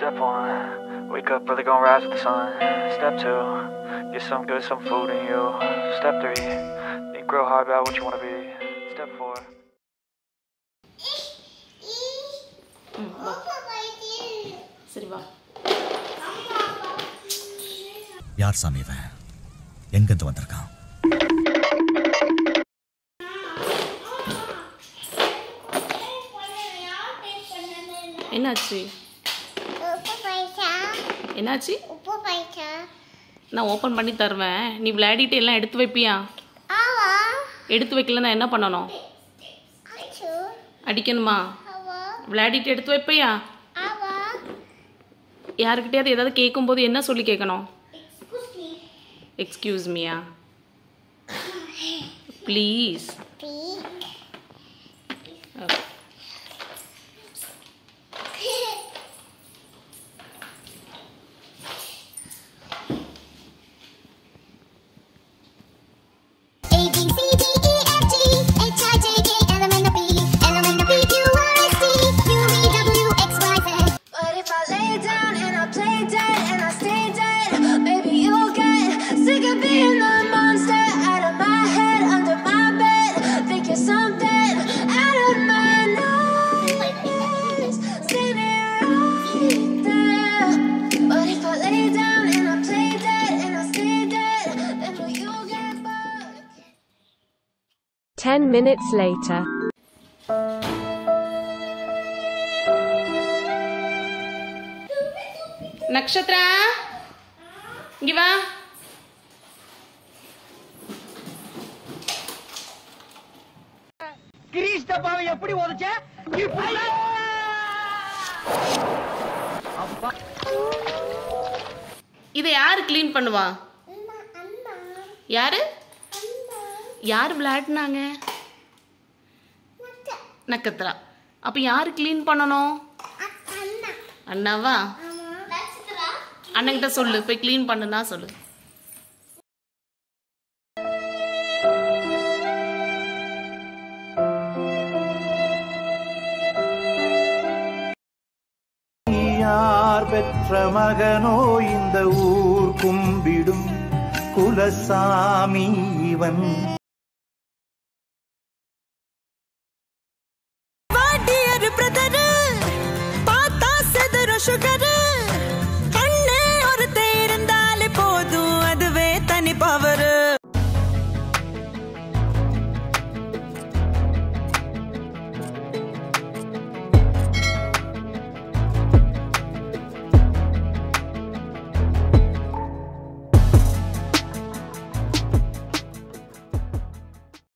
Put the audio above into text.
Step one, wake up early, gonna rise with the sun. Step two, get some good, some food in you. Step three, think real hard about what you wanna be. Step four. சரி வா யார் சாமி இவன் எங்கிருந்து வந்திருக்கான் என்னாச்சு உப்பு பைசா என்னாச்சு உப்பு பைசா நான் ஓப்பன் பண்ணி தருவேன் நீ விளையாடிட்டு எல்லாம் எடுத்து வைப்பியா ஆவா எடுத்து வைக்கலன்னா என்ன பண்ணணும் அச்சு அடிக்கணுமா ஆவா விளையாடிட்டு எடுத்து வைப்பியா ஆவா யாருக்கிட்டையாவது ஏதாவது கேட்கும்போது என்ன சொல்லி கேட்கணும் குஸ்மி excuse me please be A B C D E F G H I J K L M N O P L M N O P Q R S T U V W X Y Z. But if I lay down and I play dead and I stay dead, maybe you'll get sick of being the monster out of my head, under my bed. Think you're something out of my nightmares, standing right there. But if I lay down and I play dead and I stay dead, then will you get bored? Ten minutes later. Nakshatra இங்க வா கிரீஷ் டப்பாவை எப்படி உதைச்ச இப்படி அப்பா இதை யாரு clean பண்ணுவா அம்மா அம்மா யாரு அம்மா யார் விளையாடினாங்க மத்த நக்கத்ரா அப்போ யார் க்ளீன் பண்ணணும் அண்ணா அண்ணாவா ஆமா நட்சத்திரா அண்ணன்கிட்ட சொல்லு போய் க்ளீன் பண்ணுனா சொல்லு யார் பெற்ற மகனோ இந்த ஊர் கும்பிடும் குலசாமி இவன் வாடியர் பிரதர் பார்த்தா செதற சுகர்